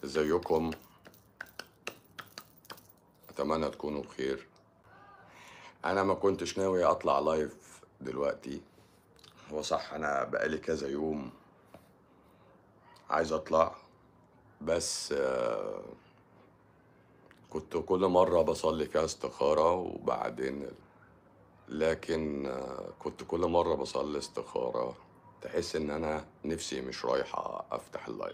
ازيكم اتمنى تكونوا بخير انا ما كنتش ناوي اطلع لايف دلوقتي هو صح انا بقالي كذا يوم عايز اطلع بس آه، كنت كل مرة بصلي فيها استخارة وبعدين لكن آه، كنت كل مرة بصلي استخارة تحس ان انا نفسي مش رايحة افتح اللايف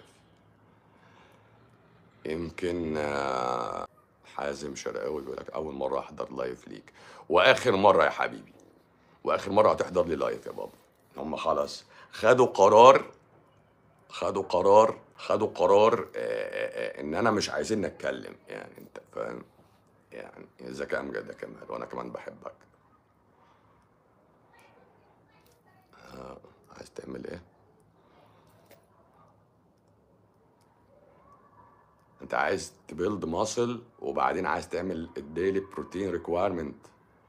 يمكن آه، حازم شرقاوي بيقول لك اول مره احضر لايف ليك واخر مره يا حبيبي واخر مره هتحضر لي لايف يا بابا هم خلاص خدوا قرار خدوا قرار خدوا قرار آه، آه، آه، ان انا مش عايزين نتكلم يعني انت فاهم يعني الذكاء امجد يا كمال وانا كمان بحبك آه، عايز تعمل ايه انت عايز تبيلد ماسل وبعدين عايز تعمل الديلي بروتين ريكويرمنت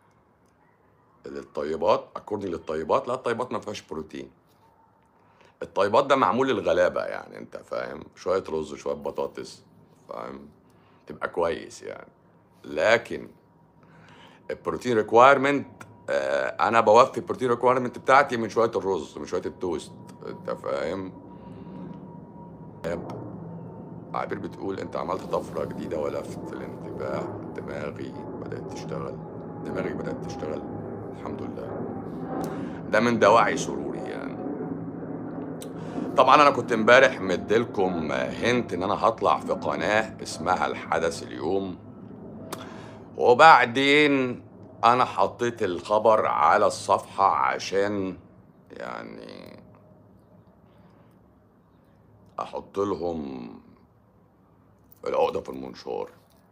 للطيبات اكوردنج للطيبات لا الطيبات ما فيهاش بروتين الطيبات ده معمول للغلابه يعني انت فاهم شويه رز شويه بطاطس فاهم تبقى كويس يعني لكن البروتين ريكويرمنت انا بوفي البروتين ريكويرمنت بتاعتي من شويه الرز من شويه التوست انت فاهم يب. عبير بتقول انت عملت طفره جديده ولفت الانتباه دماغي بدات تشتغل دماغي بدات تشتغل الحمد لله ده من دواعي سروري يعني طبعا انا كنت امبارح مديلكم هنت ان انا هطلع في قناه اسمها الحدث اليوم وبعدين انا حطيت الخبر على الصفحه عشان يعني احط لهم العقده في المنشار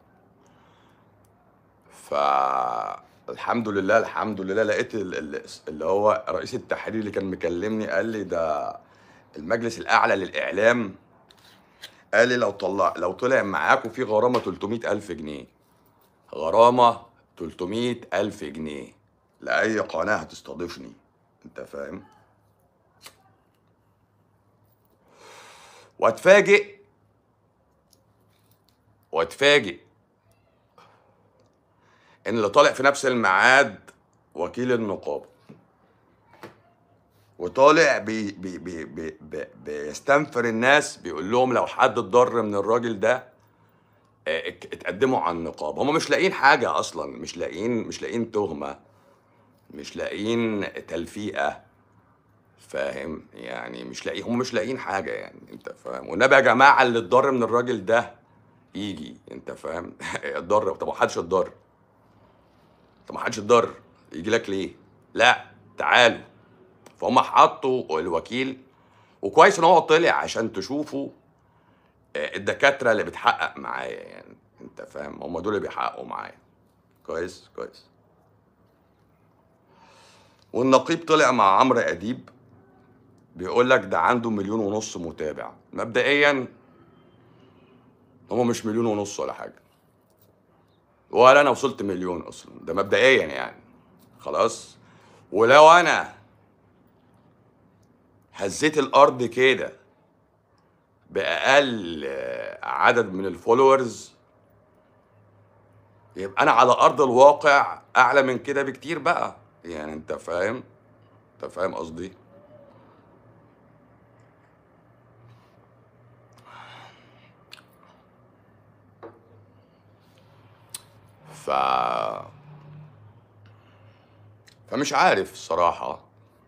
فالحمد لله الحمد لله لقيت ال- ال- اللي هو رئيس التحرير اللي كان مكلمني قال لي ده المجلس الاعلى للاعلام قال لي لو طلع لو طلع معاكم في غرامه 300 الف جنيه غرامه 300 الف جنيه لاي قناه هتستضيفني انت فاهم واتفاجئ واتفاجئ ان اللي طالع في نفس الميعاد وكيل النقابه وطالع بي بي بي بي بي بيستنفر الناس بيقول لهم لو حد اتضر من الراجل ده آه، ات- اتقدموا على النقابه هم مش لاقيين حاجه اصلا مش لاقيين مش لاقيين تهمه مش لاقيين تلفيقه فاهم يعني مش لاقيين هم مش لاقيين حاجه يعني انت فاهم والنبي يا جماعه اللي اتضر من الراجل ده يجي انت فاهم اتضر طب ما حدش اتضر طب ما حدش اتضر يجي لك ليه لا تعالوا فهم حطوا الوكيل وكويس ان هو طلع عشان تشوفوا آه، الدكاتره اللي بتحقق معايا يعني انت فاهم هم دول اللي بيحققوا معايا كويس كويس والنقيب طلع مع عمرو اديب بيقول لك ده عنده مليون ونص متابع مبدئيا هم مش مليون ونص ولا حاجه ولا انا وصلت مليون اصلا ده مبدئيا يعني خلاص ولو انا هزيت الارض كده باقل آه، عدد من الفولورز يبقى انا على ارض الواقع اعلى من كده بكتير بقى يعني انت فاهم انت فاهم قصدي ف فمش عارف الصراحة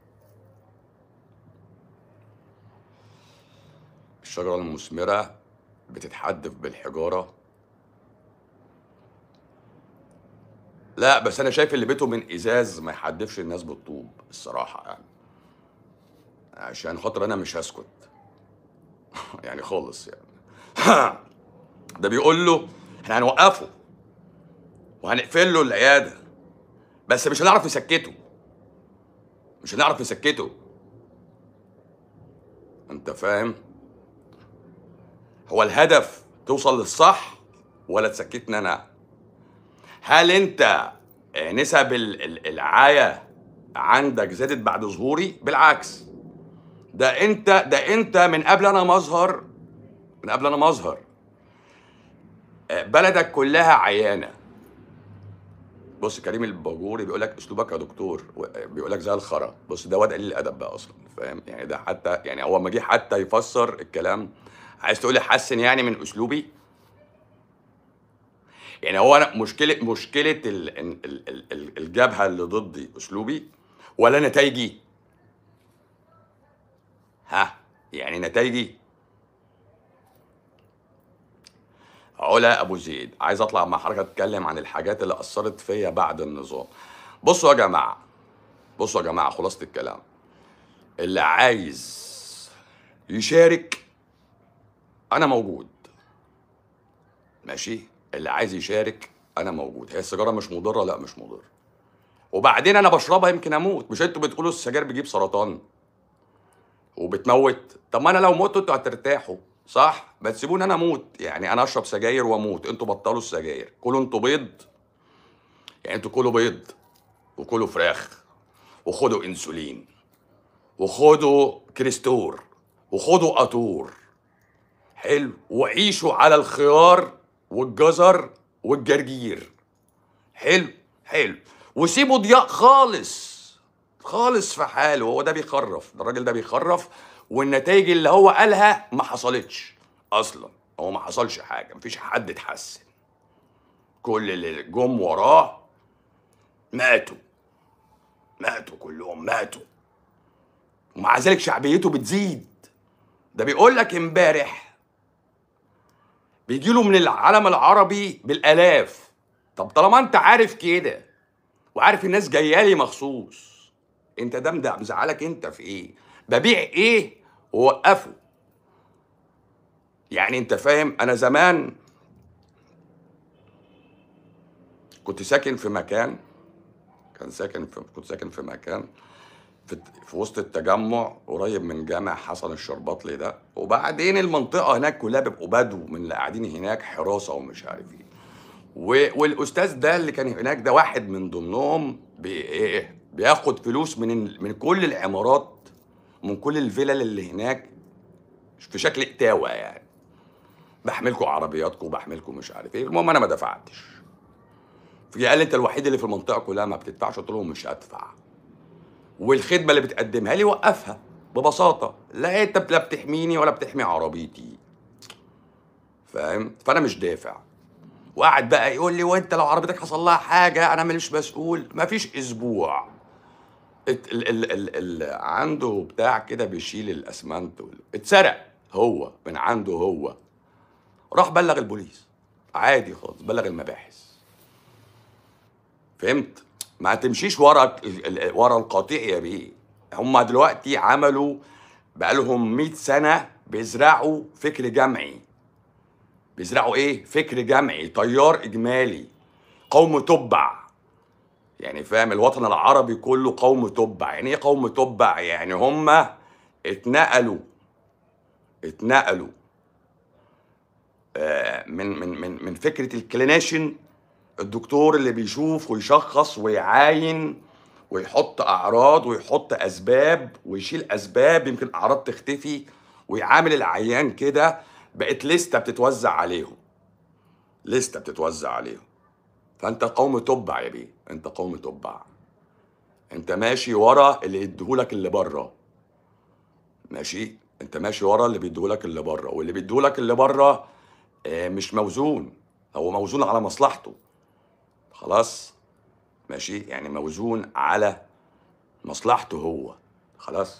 الشجرة المثمرة بتتحدف بالحجارة لا بس أنا شايف اللي بيته من إزاز ما يحدفش الناس بالطوب الصراحة يعني عشان خاطر أنا مش هسكت يعني خالص يعني ده بيقول له احنا هنوقفه وهنقفل له العياده بس مش هنعرف نسكته مش هنعرف نسكته انت فاهم هو الهدف توصل للصح ولا تسكتني انا هل انت آه، نسب ال- ال- العايه عندك زادت بعد ظهوري بالعكس ده انت ده انت من قبل انا ما اظهر من قبل انا ما اظهر آه، بلدك كلها عيانه بص كريم الباجوري بيقول لك اسلوبك يا دكتور و- بيقول لك زي الخرا بص ده واد قليل الادب بقى اصلا فاهم يعني ده حتى يعني هو لما جه حتى يفسر الكلام عايز تقول لي حسن يعني من اسلوبي يعني هو انا مشكله مشكله ال- ال- ال- ال- الجبهه اللي ضدي اسلوبي ولا نتائجي ها يعني نتائجي علا ابو زيد عايز اطلع مع حضرتك اتكلم عن الحاجات اللي اثرت فيا بعد النظام بصوا يا جماعه بصوا يا جماعه خلاصه الكلام اللي عايز يشارك انا موجود ماشي اللي عايز يشارك انا موجود هي السيجاره مش مضره لا مش مضره وبعدين انا بشربها يمكن اموت مش انتوا بتقولوا السجاير بيجيب سرطان وبتموت طب ما انا لو مت انتوا هترتاحوا صح ما تسيبوني انا اموت يعني انا اشرب سجاير واموت انتوا بطلوا السجاير كلوا انتوا بيض يعني انتوا كلوا بيض وكلوا فراخ وخدوا انسولين وخدوا كريستور وخدوا قطور حلو وعيشوا على الخيار والجزر والجرجير حلو حلو وسيبوا ضياء خالص خالص في حاله هو ده بيخرف ده الراجل ده بيخرف والنتائج اللي هو قالها ما حصلتش اصلا هو ما حصلش حاجه مفيش حد اتحسن كل اللي جم وراه ماتوا ماتوا كلهم ماتوا ومع ذلك شعبيته بتزيد ده بيقول لك امبارح بيجيله من العالم العربي بالالاف طب طالما انت عارف كده وعارف الناس جايه لي مخصوص انت ده مد- مزعلك انت في ايه ببيع ايه ووقفه يعني انت فاهم انا زمان كنت ساكن في مكان كان ساكن في كنت ساكن في مكان في, في وسط التجمع قريب من جامع حسن الشرباطلي ده وبعدين المنطقه هناك كلها بيبقوا بدو من اللي قاعدين هناك حراسه ومش عارف ايه و- والاستاذ ده اللي كان هناك ده واحد من ضمنهم بي ايه بياخد فلوس من ال- من كل العمارات من كل الفلل اللي هناك في شكل اتاوه يعني بحملكم عربياتكم وبحملكم مش عارف ايه المهم انا ما دفعتش في قال لي انت الوحيد اللي في المنطقه كلها ما بتدفعش قلت لهم مش هدفع والخدمه اللي بتقدمها لي وقفها ببساطه لا انت لا بتحميني ولا بتحمي عربيتي فاهم فانا مش دافع وقعد بقى يقول لي وانت لو عربيتك حصل لها حاجه انا مش مسؤول مفيش اسبوع ات- ال ال ال ال عنده بتاع كده بيشيل الاسمنت وال- اتسرق هو من عنده هو راح بلغ البوليس عادي خالص بلغ المباحث فهمت ما تمشيش ورا ال- ال- ورا القطيع يا بيه هم دلوقتي عملوا بقالهم 100 سنه بيزرعوا فكر جمعي بيزرعوا ايه فكر جمعي تيار اجمالي قوم تبع يعني فاهم الوطن العربي كله قوم تبع يعني ايه قوم تبع يعني هم اتنقلوا اتنقلوا آه، من من من من فكره الكلينيشن الدكتور اللي بيشوف ويشخص ويعاين ويحط اعراض ويحط اسباب ويشيل اسباب يمكن اعراض تختفي ويعامل العيان كده بقت لستة بتتوزع عليهم لستة بتتوزع عليهم فانت قوم تبع يا بيه انت قوم تبع انت ماشي ورا اللي يديهولك اللي بره ماشي انت ماشي ورا اللي بيديهولك اللي بره واللي بيديهولك اللي بره آه، مش موزون هو موزون على مصلحته خلاص ماشي يعني موزون على مصلحته هو خلاص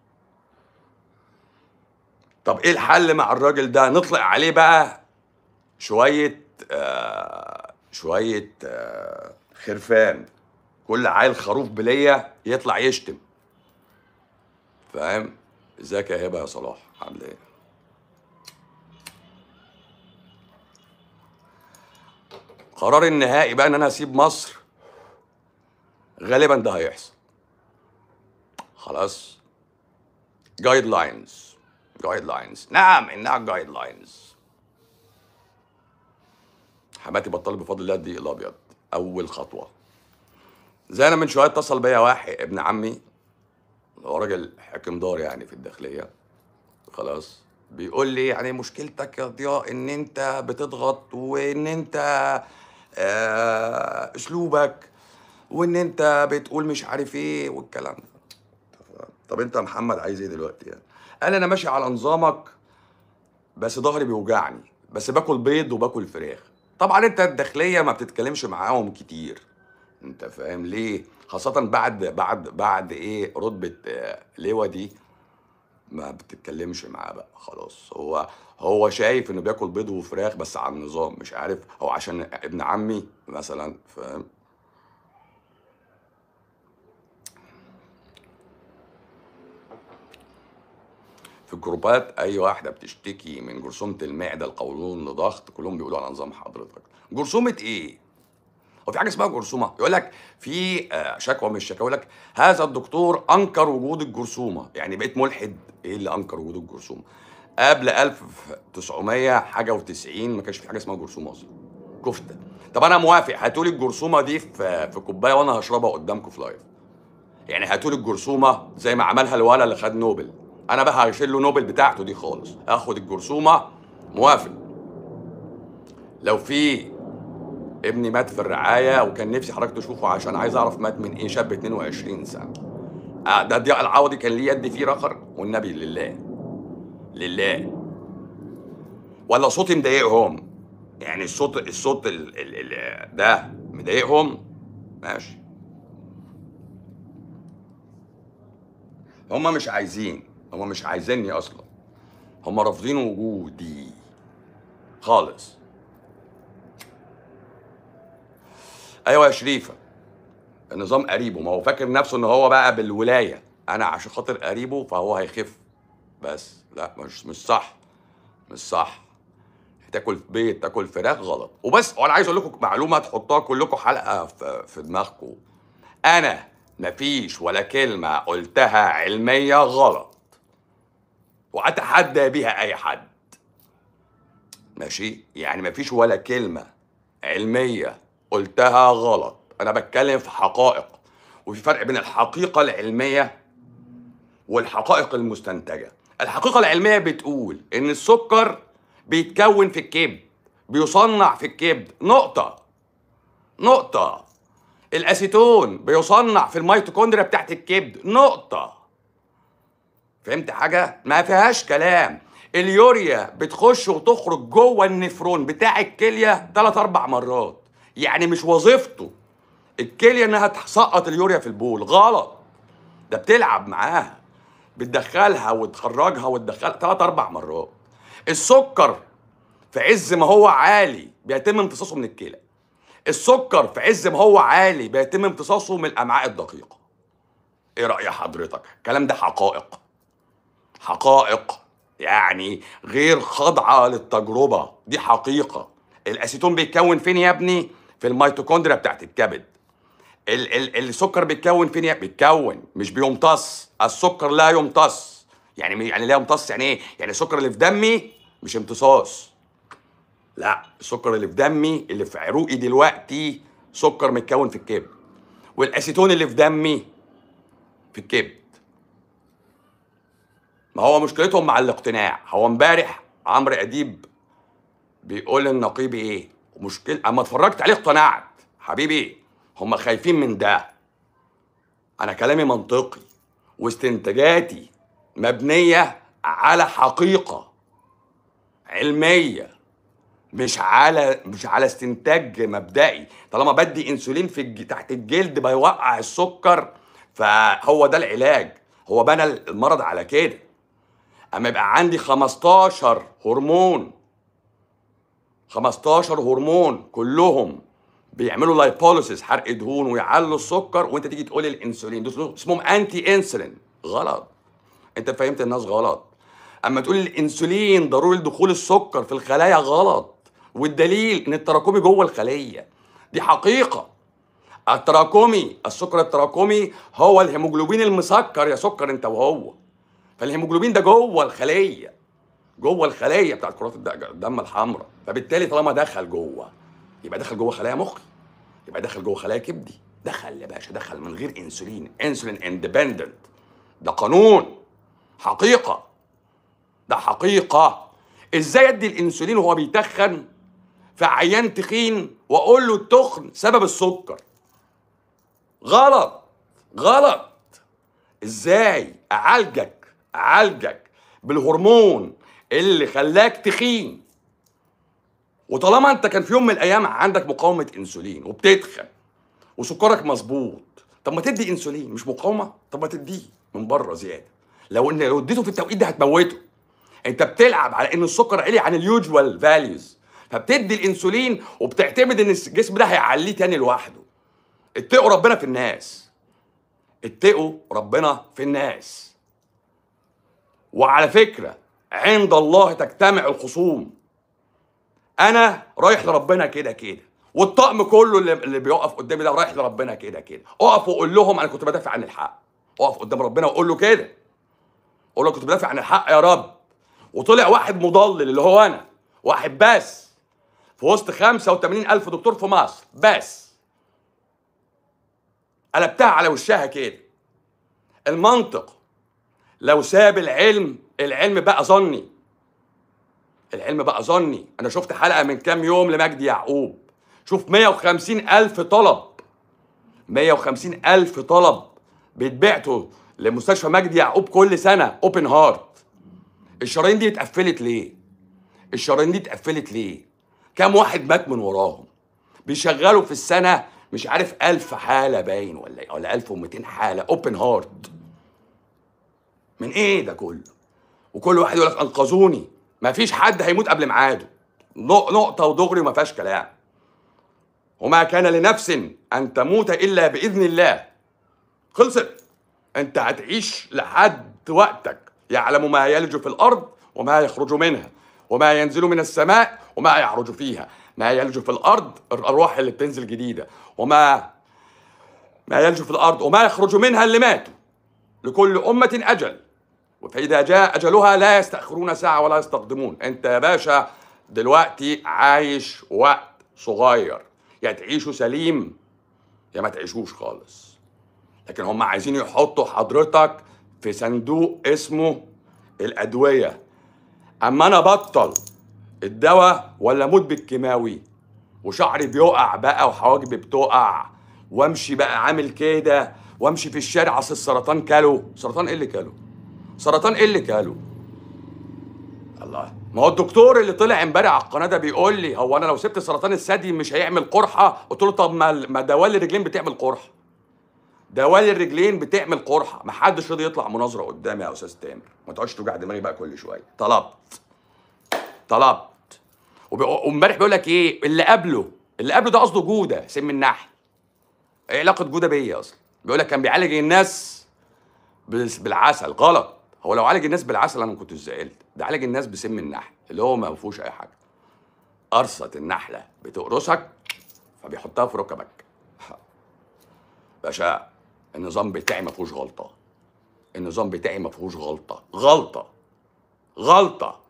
طب ايه الحل مع الراجل ده نطلق عليه بقى شوية آه شوية آه خرفان كل عيل خروف بلية يطلع يشتم فاهم ازيك يا هبة يا صلاح عامل ايه قرار النهائي بقى ان انا اسيب مصر غالبا ده هيحصل خلاص جايد لاينز جايد لاينز نعم انها جايد لاينز حماتي بطل بفضل الله الدقيق الابيض اول خطوه زي انا من شويه اتصل بيا واحد ابن عمي هو راجل حاكم دار يعني في الداخليه خلاص بيقول لي يعني مشكلتك يا ضياء ان انت بتضغط وان انت آه اسلوبك وان انت بتقول مش عارف ايه والكلام ده طب انت يا محمد عايز ايه دلوقتي يعني قال انا ماشي على نظامك بس ظهري بيوجعني بس باكل بيض وباكل فراخ طبعا انت الداخليه ما بتتكلمش معاهم كتير انت فاهم ليه خاصه بعد بعد بعد ايه رتبه آه، لواء دي ما بتتكلمش معاه بقى خلاص هو هو شايف انه بياكل بيض وفراخ بس على النظام مش عارف هو عشان ابن عمي مثلا فاهم في الجروبات اي واحده بتشتكي من جرثومه المعده القولون لضغط كلهم بيقولوا على نظام حضرتك جرثومه ايه هو في حاجه اسمها جرثومه يقول لك في آه، شكوى من الشكاوى يقول لك هذا الدكتور انكر وجود الجرثومه يعني بقيت ملحد ايه اللي انكر وجود الجرثومه قبل 1900 حاجه و90 ما كانش في حاجه اسمها جرثومه اصلا كفته طب انا موافق هاتوا لي الجرثومه دي في في كوبايه وانا هشربها قدامكم في لايف يعني هاتوا لي الجرثومه زي ما عملها الولد اللي خد نوبل انا بقى هشيل له نوبل بتاعته دي خالص اخد الجرثومه موافق لو في ابني مات في الرعايه وكان نفسي حضرتك تشوفه عشان عايز اعرف مات من ايه شاب 22 سنه آه، ده ضياء العوضي كان ليه يد فيه رخر والنبي لله لله ولا صوتي مضايقهم يعني الصوت الصوت ال ال ال ده مضايقهم ماشي هما مش عايزين هما مش عايزيني اصلا هما رافضين وجودي خالص ايوه يا شريفه النظام قريبه ما هو فاكر نفسه ان هو بقى بالولايه انا عشان خاطر قريبه فهو هيخف بس لا مش مش صح مش صح تاكل بيض تاكل فراخ غلط وبس وانا عايز اقول لكم معلومه تحطوها كلكم حلقه في, في دماغكم انا مفيش ولا كلمه قلتها علميه غلط واتحدى بيها اي حد ماشي يعني مفيش ولا كلمه علميه قلتها غلط انا بتكلم في حقائق وفي فرق بين الحقيقه العلميه والحقائق المستنتجه الحقيقه العلميه بتقول ان السكر بيتكون في الكبد بيصنع في الكبد نقطه نقطه الاسيتون بيصنع في الميتوكوندريا بتاعت الكبد نقطه فهمت حاجه ما فيهاش كلام اليوريا بتخش وتخرج جوه النفرون بتاع الكليه ثلاث اربع مرات يعني مش وظيفته الكليه انها تسقط اليوريا في البول غلط ده بتلعب معاها بتدخلها وتخرجها وتدخلها ثلاث اربع مرات السكر في عز ما هو عالي بيتم امتصاصه من الكلى السكر في عز ما هو عالي بيتم امتصاصه من الامعاء الدقيقه ايه راي حضرتك الكلام ده حقائق حقائق يعني غير خاضعه للتجربه دي حقيقه الاسيتون بيتكون فين يا ابني في الميتوكوندريا بتاعت الكبد ال ال السكر بيتكون فين يا بيتكون مش بيمتص السكر لا يمتص يعني يعني لا يمتص يعني ايه يعني السكر اللي في دمي مش امتصاص لا السكر اللي في دمي اللي في عروقي دلوقتي سكر متكون في الكبد والاسيتون اللي في دمي في الكبد ما هو مشكلتهم مع الاقتناع هو امبارح عمرو اديب بيقول النقيب ايه مشكلة اما اتفرجت عليه اقتنعت حبيبي هم خايفين من ده انا كلامي منطقي واستنتاجاتي مبنية على حقيقة علمية مش على مش على استنتاج مبدئي طالما بدي انسولين في الج... تحت الجلد بيوقع السكر فهو ده العلاج هو بنى المرض على كده اما يبقى عندي 15 هرمون 15 هرمون كلهم بيعملوا لايبوليسيس حرق دهون ويعلوا السكر وانت تيجي تقول الانسولين دول اسمهم انتي انسولين غلط انت فهمت الناس غلط اما تقول الانسولين ضروري لدخول السكر في الخلايا غلط والدليل ان التراكمي جوه الخليه دي حقيقه التراكمي السكر التراكمي هو الهيموجلوبين المسكر يا سكر انت وهو فالهيموجلوبين ده جوه الخليه جوه الخليه بتاعت كرات الدم الحمراء فبالتالي طالما دخل جوه يبقى دخل جوه خلايا مخي يبقى دخل جوه خلايا كبدي دخل يا باشا دخل من غير انسولين انسولين اندبندنت ده قانون حقيقه ده حقيقه ازاي ادي الانسولين وهو بيتخن في عيان تخين واقول له التخن سبب السكر غلط غلط ازاي اعالجك اعالجك بالهرمون اللي خلاك تخين وطالما انت كان في يوم من الايام عندك مقاومه انسولين وبتتخن وسكرك مظبوط طب ما تدي انسولين مش مقاومه طب ما تديه من بره زياده لو ان لو اديته في التوقيت ده هتموته انت بتلعب على ان السكر عالي عن اليوجوال فاليوز فبتدي الانسولين وبتعتمد ان الجسم ده هيعليه تاني لوحده اتقوا ربنا في الناس اتقوا ربنا في الناس وعلى فكره عند الله تجتمع الخصوم انا رايح لربنا كده كده والطقم كله اللي, اللي بيقف قدامي ده رايح لربنا كده كده اقف وقول لهم انا كنت بدافع عن الحق اقف قدام ربنا وقول له كده قول له كنت بدافع عن الحق يا رب وطلع واحد مضلل اللي هو انا واحد بس في وسط 85 ألف دكتور في مصر بس قلبتها على وشها كده المنطق لو ساب العلم العلم بقى ظني العلم بقى ظني انا شفت حلقه من كام يوم لمجدي يعقوب شوف 150 الف طلب 150 الف طلب بيتبعتوا لمستشفى مجدي يعقوب كل سنه اوبن هارت الشرايين دي اتقفلت ليه الشرايين دي اتقفلت ليه كام واحد مات من وراهم بيشغلوا في السنه مش عارف ألف حالة باين ولا إيه، ولا 1200 حالة اوبن هارت من ايه ده كله وكل واحد يقول لك انقذوني ما فيش حد هيموت قبل ميعاده نق- نقطة ودغري وما فيهاش كلام وما كان لنفس أن تموت إلا بإذن الله خلصت أنت هتعيش لحد وقتك يعلم ما يلج في الأرض وما يخرج منها وما ينزل من السماء وما يعرج فيها ما يلج في الأرض الأرواح اللي بتنزل جديدة وما ما يلج في الأرض وما يخرج منها اللي ماتوا لكل أمة أجل فإذا جاء أجلها لا يستأخرون ساعة ولا يستقدمون أنت يا باشا دلوقتي عايش وقت صغير يا تعيشوا سليم يا ما تعيشوش خالص لكن هم عايزين يحطوا حضرتك في صندوق اسمه الأدوية أما أنا بطل الدواء ولا موت بالكيماوي وشعري بيقع بقى وحواجبي بتقع وامشي بقى عامل كده وامشي في الشارع اصل السرطان كاله سرطان ايه اللي كاله سرطان ايه اللي كاله الله ما هو الدكتور اللي طلع امبارح على القناه ده بيقول لي هو انا لو سبت سرطان الثدي مش هيعمل قرحه قلت له طب ما ما دوال الرجلين بتعمل قرحه دوال الرجلين بتعمل قرحه ما حدش راضي يطلع مناظره قدامي يا استاذ تامر ما تقعدش توجع دماغي بقى كل شويه طلبت طلبت وبي- وامبارح بيقول لك ايه اللي قبله اللي قبله ده قصده جوده سم النحل ايه علاقه جوده بيا اصلا بيقول لك كان بيعالج الناس بال- بالعسل غلط هو لو عالج الناس بالعسل انا ما كنتش زعلت ده عالج الناس بسم النحل اللي هو ما فيهوش اي حاجه قرصه النحله بتقرصك فبيحطها في ركبك باشا النظام بتاعي ما فيهوش غلطه النظام بتاعي ما فيهوش غلطه غلطه غلطه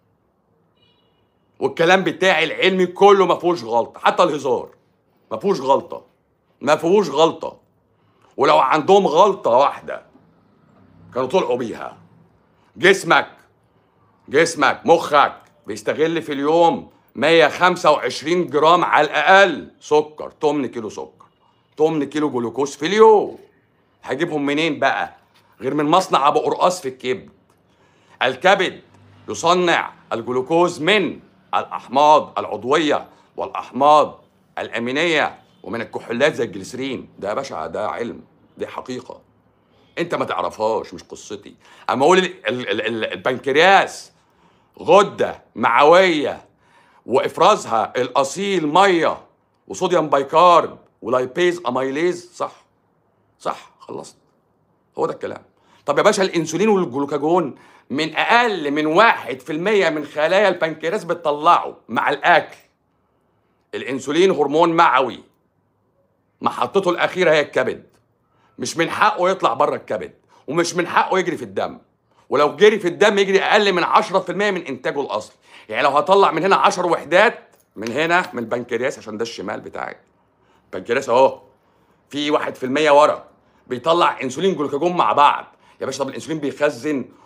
والكلام بتاعي العلمي كله ما فيهوش غلطه حتى الهزار ما فيهوش غلطه ما فيهوش غلطه ولو عندهم غلطه واحده كانوا طلعوا بيها جسمك جسمك مخك بيستغل في اليوم 125 جرام على الاقل سكر 8 كيلو سكر 8 كيلو جلوكوز في اليوم هجيبهم منين بقى غير من مصنع ابو قرقاص في الكبد الكبد يصنع الجلوكوز من الاحماض العضويه والاحماض الامينيه ومن الكحولات زي الجليسرين ده يا باشا ده علم دي حقيقه انت ما تعرفهاش مش قصتي اما اقول ال- ال- ال- ال- البنكرياس غده معويه وافرازها الاصيل ميه وصوديوم بايكارب ولايبيز اميليز صح صح خلصت هو ده الكلام طب يا باشا الانسولين والجلوكاجون من اقل من واحد في المية من خلايا البنكرياس بتطلعه مع الاكل الانسولين هرمون معوي محطته الاخيره هي الكبد مش من حقه يطلع بره الكبد ومش من حقه يجري في الدم ولو جري في الدم يجري اقل من 10% من انتاجه الاصلي يعني لو هطلع من هنا 10 وحدات من هنا من البنكرياس عشان ده الشمال بتاعي البنكرياس اهو في 1% ورا بيطلع انسولين جلوكاجون مع بعض يا باشا طب الانسولين بيخزن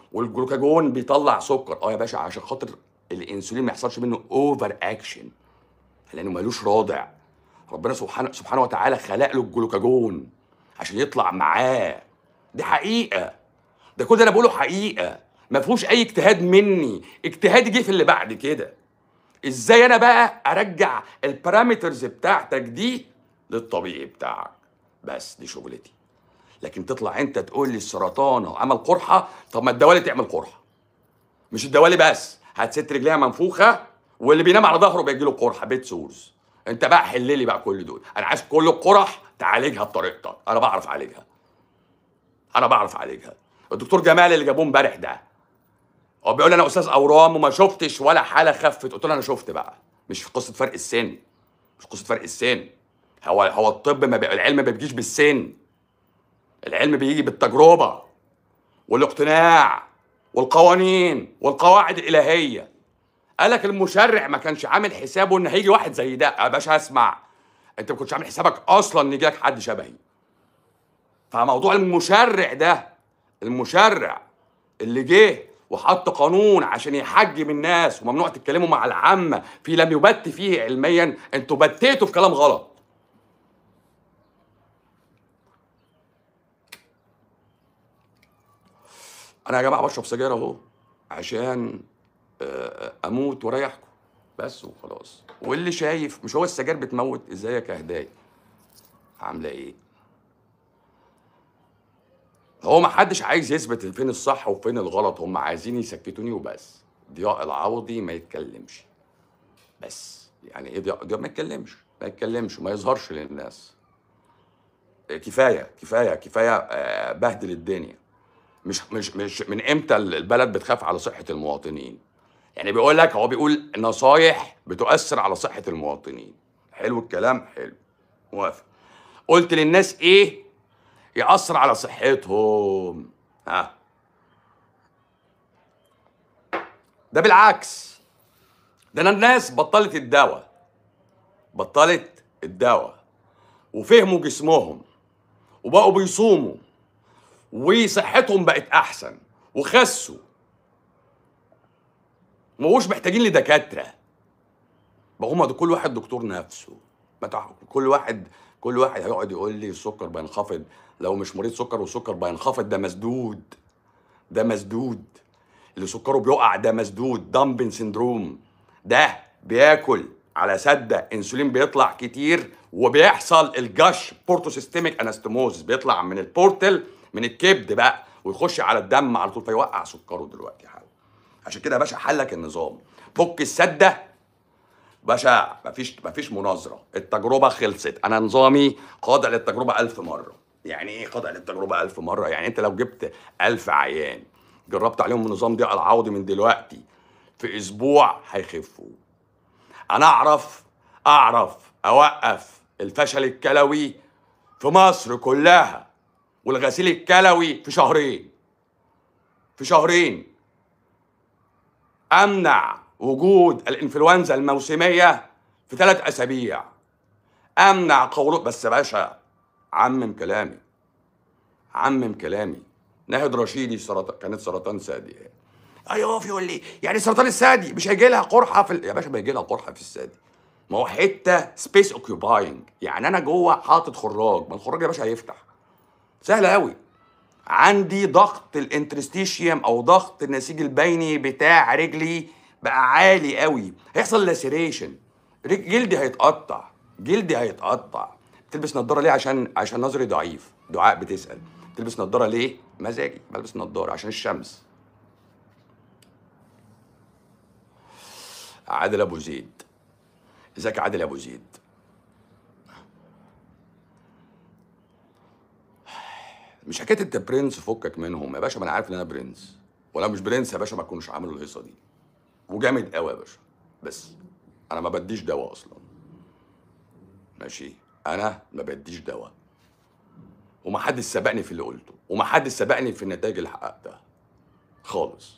والجلوكاجون بيطلع سكر اه يا باشا عشان خاطر الانسولين ما يحصلش منه اوفر اكشن لانه ملوش رادع ربنا سبحانه سبحانه وتعالى خلق له الجلوكاجون عشان يطلع معاه دي حقيقه ده كل ده انا بقوله حقيقه ما فيهوش اي اجتهاد مني اجتهادي جه في اللي بعد كده ازاي انا بقى ارجع البارامترز بتاعتك دي للطبيعي بتاعك بس دي شغلتي لكن تطلع انت تقول لي السرطان عمل قرحه طب ما الدوالي تعمل قرحه مش الدوالي بس هتست رجليها منفوخه واللي بينام على ظهره بيجي له قرحه بيت سورز انت بقى حل لي بقى كل دول انا عايز كل القرح تعالجها بطريقتك انا بعرف اعالجها انا بعرف اعالجها الدكتور جمال اللي جابوه امبارح ده هو بيقول لي انا استاذ اورام وما شفتش ولا حاله خفت قلت له انا شفت بقى مش في قصه فرق السن مش قصه فرق السن هو هو الطب ما بي... العلم ما بيجيش بالسن العلم بيجي بالتجربه والاقتناع والقوانين والقواعد الالهيه قالك المشرع ما كانش عامل حسابه ان هيجي واحد زي ده يا باشا اسمع انت ما كنتش عامل حسابك اصلا ان يجيلك حد شبهي فموضوع المشرع ده المشرع اللي جه وحط قانون عشان يحجم الناس وممنوع تتكلموا مع العامه في لم يبت فيه علميا انتوا بتيتوا في كلام غلط انا يا جماعه بشرب سجاير اهو عشان آه، اموت واريحكم بس وخلاص واللي شايف مش هو السجاير بتموت ازيك يا هدايا عامله ايه هو ما حدش عايز يثبت فين الصح وفين الغلط هم عايزين يسكتوني وبس ضياء العوضي ما يتكلمش بس يعني ايه ضياء ضياء ما يتكلمش ما يتكلمش وما يظهرش للناس كفايه كفايه كفايه آه، بهدل الدنيا مش مش مش من امتى البلد بتخاف على صحه المواطنين يعني بيقول لك هو بيقول نصايح بتؤثر على صحه المواطنين حلو الكلام حلو موافق قلت للناس ايه يأثر على صحتهم ها ده بالعكس ده انا الناس بطلت الدواء بطلت الدواء وفهموا جسمهم وبقوا بيصوموا وصحتهم بقت احسن وخسوا ما بقوش محتاجين لدكاتره بقى هما ده كل واحد دكتور نفسه ما تع- كل واحد كل واحد هيقعد يقول لي السكر بينخفض لو مش مريض سكر والسكر بينخفض ده مسدود ده مسدود اللي سكره بيقع ده مسدود دامبن سندروم ده بياكل على سده انسولين بيطلع كتير وبيحصل الجش بورتو سيستميك انستموز بيطلع من البورتل من الكبد بقى ويخش على الدم على طول فيوقع سكره دلوقتي حالا عشان كده يا باشا حلك النظام فك السده باشا مفيش مفيش مناظره التجربه خلصت انا نظامي خاضع للتجربه ألف مره يعني ايه خاضع للتجربه ألف مره يعني انت لو جبت ألف عيان جربت عليهم النظام ده العوضي من دلوقتي في اسبوع هيخفوا انا اعرف اعرف اوقف الفشل الكلوي في مصر كلها والغسيل الكلوي في شهرين في شهرين امنع وجود الانفلونزا الموسميه في ثلاث اسابيع امنع قولون بس يا باشا عمم كلامي عمم كلامي ناهد رشيدي سرطان كانت سرطان ثدي ايوه يقول لي يعني سرطان الثدي مش هيجي لها قرحه في ال... يا باشا بيجي لها قرحه في الثدي ما هو حته سبيس اوكيوباينج يعني انا جوه حاطط خراج ما الخراج يا باشا هيفتح سهل قوي عندي ضغط الانترستيشيوم او ضغط النسيج البيني بتاع رجلي بقى عالي قوي هيحصل لاسيريشن جلدي هيتقطع جلدي هيتقطع بتلبس نظاره ليه عشان عشان نظري ضعيف دعاء بتسال بتلبس نظاره ليه مزاجي بلبس نظاره عشان الشمس عادل ابو زيد ازيك يا عادل ابو زيد مش حكايه انت برنس فكك منهم يا باشا ما انا عارف ان انا برنس ولا مش برنس يا باشا ما كنوش عملوا الهيصه دي وجامد قوي يا باشا بس انا ما بديش دواء اصلا ماشي انا ما بديش دواء وما حدش سبقني في اللي قلته وما حدش سبقني في النتائج اللي حققتها خالص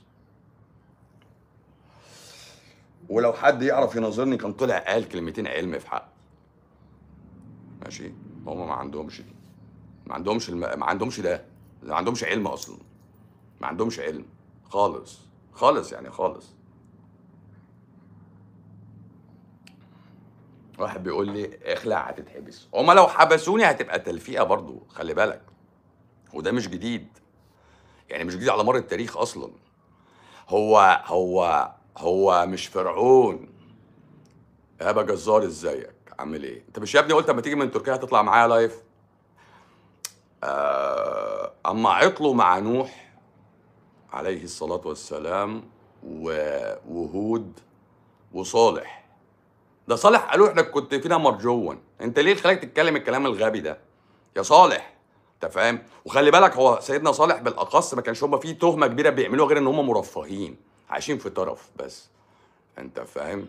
ولو حد يعرف يناظرني كان طلع قال كلمتين علم في حقي ماشي هم ما عندهمش دي ما عندهمش الم... ما عندهمش ده ما عندهمش علم اصلا ما عندهمش علم خالص خالص يعني خالص واحد بيقول لي اخلع هتتحبس هما لو حبسوني هتبقى تلفيقه برضو خلي بالك وده مش جديد يعني مش جديد على مر التاريخ اصلا هو هو هو مش فرعون ابا جزار ازيك عامل ايه انت مش يا ابني قلت اما تيجي من تركيا هتطلع معايا لايف آه اما عطلوا مع نوح عليه الصلاه والسلام و- وهود وصالح ده صالح قالوا احنا كنت فينا مرجوا انت ليه خلاك تتكلم الكلام الغبي ده يا صالح انت فاهم وخلي بالك هو سيدنا صالح بالاخص ما كانش هما فيه تهمه كبيره بيعملوها غير ان هم مرفهين عايشين في طرف بس انت فاهم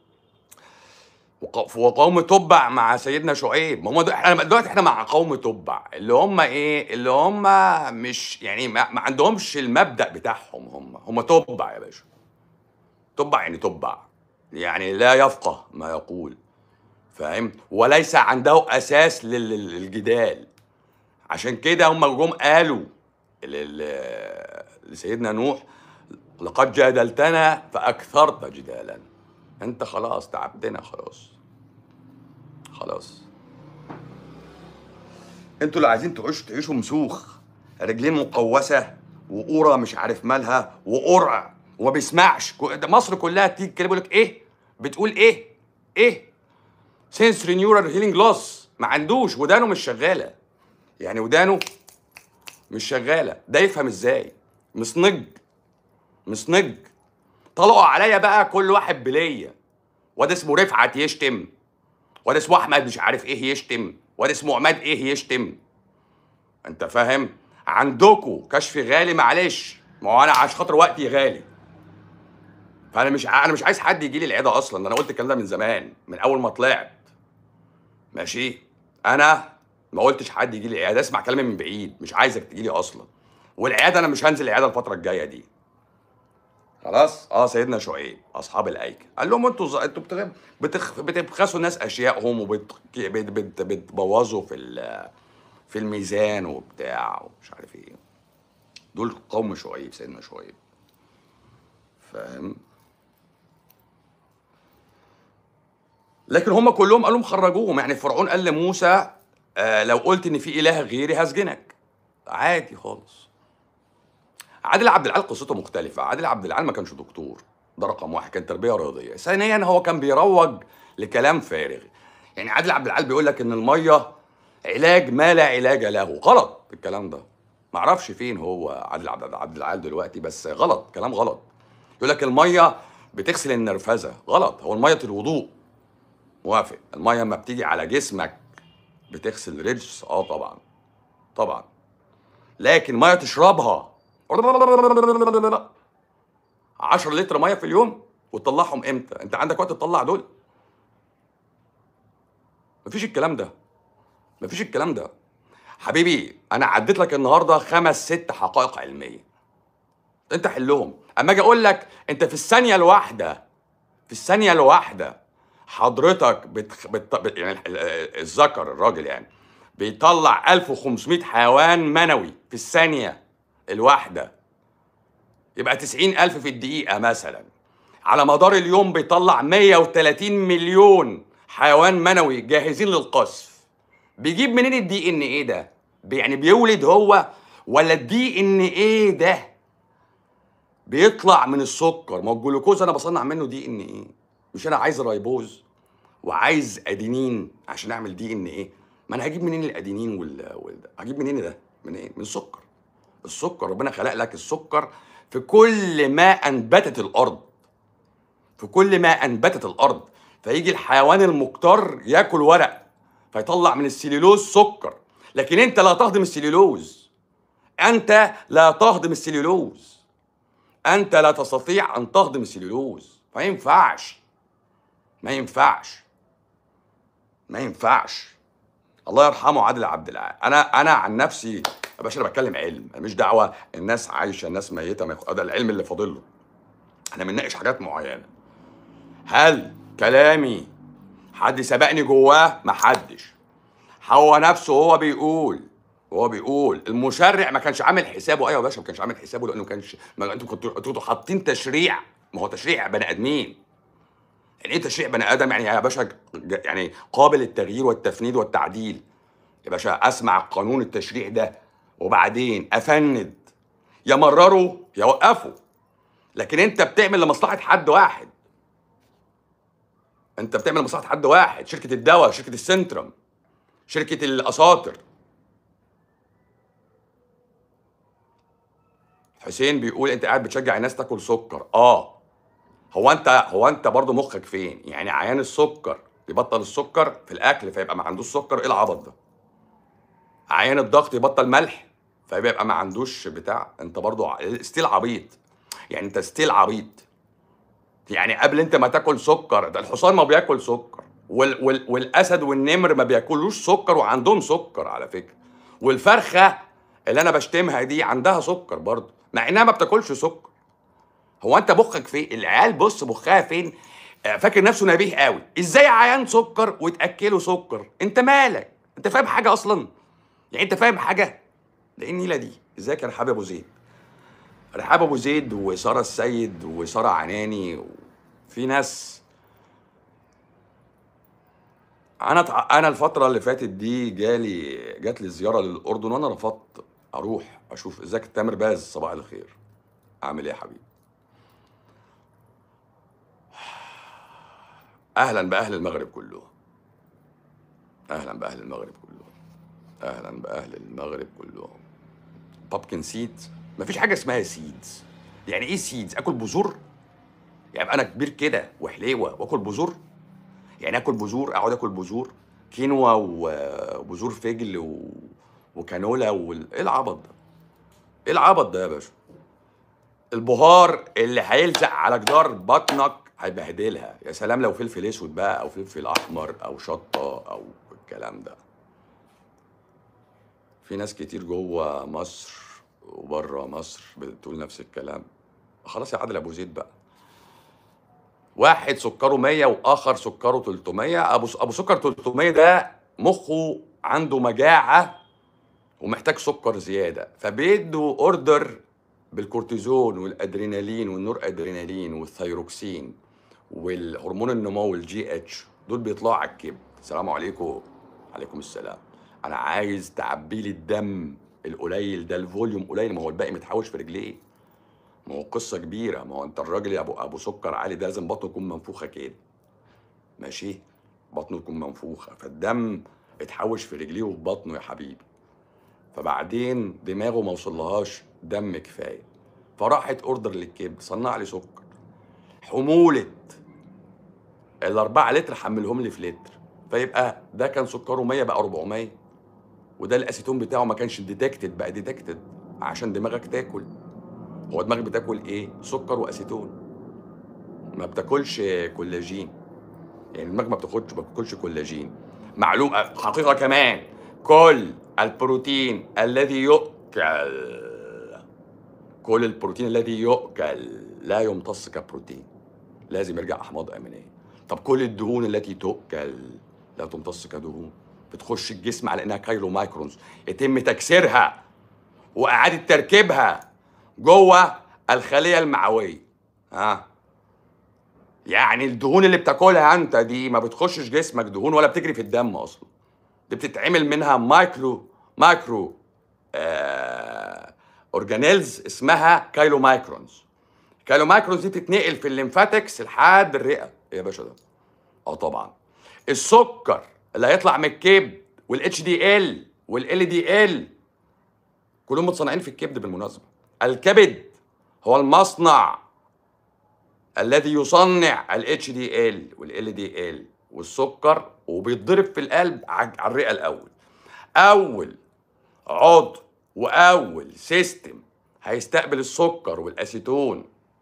وق- وقوم تبع مع سيدنا شعيب ما هم دو- احنا دلوقتي احنا مع قوم تبع اللي هم ايه اللي هم مش يعني ما, ما عندهمش المبدأ بتاعهم هم هم تبع يا باشا تبع يعني تبع يعني لا يفقه ما يقول فاهم وليس عنده اساس لل- لل- للجدال عشان كده هم جم قالوا لل- لسيدنا نوح لقد جادلتنا فاكثرت جدالا انت خلاص تعبتنا خلاص خلاص انتوا اللي عايزين تعيشوا تعيشوا مسوخ رجلين مقوسه وقوره مش عارف مالها وقرع وما بيسمعش كو- ده مصر كلها تيجي كده بيقول لك ايه بتقول ايه ايه سنسوري نيورال هيلينج لوس ما عندوش ودانه مش شغاله يعني ودانه مش شغاله ده يفهم ازاي مصنج مصنج طلقوا عليا بقى كل واحد بليه واد اسمه رفعت يشتم واد اسمه احمد مش عارف ايه يشتم واد اسمه عماد ايه يشتم انت فاهم عندكوا كشف غالي معلش ما هو انا عشان خاطر وقتي غالي فانا مش ع- انا مش عايز حد يجي لي العياده اصلا انا قلت الكلام ده من زمان من اول ما طلعت ماشي انا ما قلتش حد يجي لي العياده اسمع كلامي من بعيد مش عايزك تجي لي اصلا والعياده انا مش هنزل العياده الفتره الجايه دي خلاص اه سيدنا شعيب اصحاب الايكه قال لهم انتوا ز- انتوا بتغ... بتخ... بتبخسوا الناس اشيائهم وبت... بت... بت... بتبوظوا في ال... في الميزان وبتاع ومش عارف ايه دول قوم شعيب سيدنا شعيب فاهم لكن هم كلهم قالوا خرجوهم يعني فرعون قال لموسى آه لو قلت ان في اله غيري هسجنك عادي خالص عادل عبد العال قصته مختلفة، عادل عبد العال ما كانش دكتور، ده رقم واحد كان تربية رياضية، ثانيا هو كان بيروج لكلام فارغ، يعني عادل عبد العال بيقول لك إن المية علاج ما لا علاج له، غلط الكلام ده، معرفش فين هو عادل عبد عبد العال دلوقتي بس غلط، كلام غلط، يقول لك المية بتغسل النرفزة، غلط، هو المية الوضوء موافق، المية لما بتيجي على جسمك بتغسل رجس، اه طبعا طبعا لكن ميه تشربها 10 لتر ميه في اليوم وتطلعهم امتى؟ انت عندك وقت تطلع دول؟ مفيش الكلام ده مفيش الكلام ده حبيبي انا عديت لك النهارده خمس ست حقائق علميه انت حلهم اما اجي اقول لك انت في الثانيه الواحده في الثانيه الواحده حضرتك بتخ... بت... يعني ال- ال- الذكر الراجل يعني بيطلع 1500 حيوان منوي في الثانيه الواحده يبقى 90000 في الدقيقه مثلا على مدار اليوم بيطلع 130 مليون حيوان منوي جاهزين للقذف بيجيب منين الدي ان ايه ده بي- يعني بيولد هو ولا الدي ان ايه ده بيطلع من السكر ما هو الجلوكوز انا بصنع منه دي ان ايه مش انا عايز رايبوز وعايز ادينين عشان اعمل دي ان ايه ما انا هجيب منين الادينين وال, وال... هجيب منين ده من ايه من السكر السكر ربنا خلق لك السكر في كل ما انبتت الارض في كل ما انبتت الارض فيجي الحيوان المكتر ياكل ورق فيطلع من السليلوز سكر لكن انت لا تهضم السليلوز انت لا تهضم السليلوز انت لا تستطيع ان تهضم السليلوز ما ينفعش ما ينفعش ما ينفعش الله يرحمه عادل عبد العال انا انا عن نفسي يا باشا انا بتكلم علم أنا مش دعوه الناس عايشه الناس ميته ما ياخد- ده العلم اللي فاضل له احنا بنناقش حاجات معينه هل كلامي حد سبقني جواه ما حدش هو نفسه هو بيقول هو بيقول المشرع ما كانش عامل حسابه ايوه يا باشا ما كانش عامل حسابه لانه كانش ما انتوا كنتوا كنتوا حاطين تشريع ما هو تشريع بني ادمين يعني ايه تشريع بني ادم يعني يا باشا ج- يعني قابل للتغيير والتفنيد والتعديل يا باشا اسمع قانون التشريع ده وبعدين افند يا مرره يا وقفه لكن انت بتعمل لمصلحه حد واحد انت بتعمل لمصلحه حد واحد شركه الدواء شركه السنترم شركه الاساطر حسين بيقول انت قاعد بتشجع الناس تاكل سكر اه هو انت هو انت برضه مخك فين يعني عيان السكر يبطل السكر في الاكل فيبقى ما عندوش سكر ايه العبط ده عيان الضغط يبطل ملح فيبقى ما عندوش بتاع انت برضه ع- ستيل عبيط يعني انت ستيل عبيط يعني قبل انت ما تاكل سكر ده الحصان ما بياكل سكر وال وال والاسد والنمر ما بياكلوش سكر وعندهم سكر على فكره والفرخه اللي انا بشتمها دي عندها سكر برضه مع انها ما بتاكلش سكر هو انت مخك فين العيال بص مخها فين آه، فاكر نفسه نبيه قوي ازاي عيان سكر وتاكله سكر انت مالك انت فاهم حاجه اصلا يعني انت فاهم حاجه ده ايه النيله دي ازيك يا رحاب ابو زيد رحاب ابو زيد وساره السيد وساره عناني في ناس انا تع- انا الفتره اللي فاتت دي جالي جات لي زياره للاردن وانا رفضت اروح اشوف ازيك تامر باز صباح الخير عامل ايه يا حبيبي اهلا باهل المغرب كلهم اهلا باهل المغرب كلهم اهلا باهل المغرب كلهم بابكن سيدز مفيش حاجه اسمها سيدز يعني ايه سيدز اكل بذور يعني انا كبير كده وحليوه واكل بذور يعني اكل بذور اقعد اكل بذور كينوا وبذور فجل و... وكانولا وال... ايه العبط ده ايه العبط ده يا باشا البهار اللي هيلزق على جدار بطنك هيبهدلها يا سلام لو فلفل اسود بقى او فلفل احمر او شطه او الكلام ده في ناس كتير جوه مصر وبره مصر بتقول نفس الكلام خلاص يا عادل ابو زيد بقى واحد سكره 100 واخر سكره 300 ابو ابو سكر 300 ده مخه عنده مجاعه ومحتاج سكر زياده فبيدوا اوردر بالكورتيزون والادرينالين والنور ادرينالين والثيروكسين والهرمون النمو الجي اتش دول بيطلعوا على الكبد السلام عليكم عليكم السلام انا عايز تعبي لي الدم القليل ده الفوليوم قليل ما هو الباقي متحوش في رجليه ما هو قصه كبيره ما هو انت الراجل يا ابو ابو سكر عالي ده لازم بطنه تكون منفوخه كده ماشي بطنه تكون منفوخه فالدم اتحوش في رجليه وفي بطنه يا حبيبي فبعدين دماغه ما وصلهاش دم كفايه فراحت اوردر للكبد صنع لي سكر حموله الأربعة لتر حملهم لي في لتر فيبقى ده كان سكره 100 بقى 400 وده الاسيتون بتاعه ما كانش ديتكتد بقى ديتكتد عشان دماغك تاكل هو دماغك بتاكل ايه؟ سكر واسيتون ما بتاكلش كولاجين يعني دماغك ما بتاخدش ما بتاكلش كولاجين معلومه حقيقه كمان كل البروتين الذي يؤكل كل البروتين الذي يؤكل لا يمتص كبروتين لازم يرجع احماض امينيه طب كل الدهون التي تؤكل لا تمتص كدهون بتخش الجسم على انها كايلو مايكرونز يتم تكسيرها واعاده تركيبها جوه الخليه المعويه ها يعني الدهون اللي بتاكلها انت دي ما بتخشش جسمك دهون ولا بتجري في الدم اصلا دي بتتعمل منها مايكرو مايكرو آه اورجانيلز اسمها كايلو مايكرونز كايلو مايكرونز دي بتتنقل في الليمفاتكس لحد الرئه ايه يا باشا ده اه طبعا السكر اللي هيطلع من الكبد والاتش دي ال والال دي ال كلهم متصنعين في الكبد بالمناسبه الكبد هو المصنع الذي يصنع الاتش دي ال والال دي ال والسكر وبيتضرب في القلب على على الرئه الاول اول عضو واول سيستم هيستقبل السكر والاسيتون